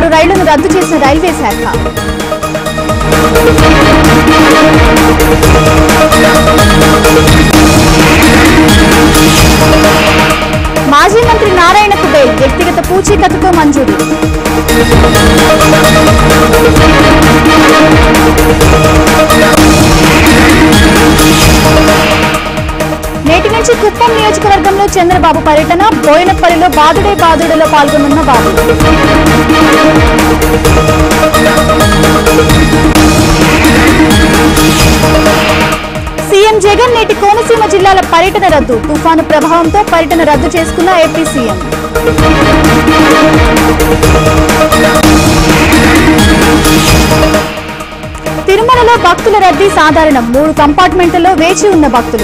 ఆరు రైళ్లను రద్దు చేసిన రైల్వే శాఖ మాజీ మంత్రి నారాయణకు బెయిల్ వ్యక్తిగత పూచీకత్తుతో మంజూరు నేటి నుంచి కుప్పం నియోజకవర్గంలో చంద్రబాబు పర్యటన బోయినపల్లిలో బాదుడే బాదుడులో పాల్గొనున్న బాబు సీఎం జగన్ నేటి కోనసీమ జిల్లాల పర్యటన రద్దు తుఫాను ప్రభావంతో పర్యటన రద్దు చేసుకున్న ఏపీ సీఎం తిరుమలలో భక్తుల రద్దీ సాధారణం మూడు కంపార్ట్మెంట్లలో వేచి ఉన్న భక్తులు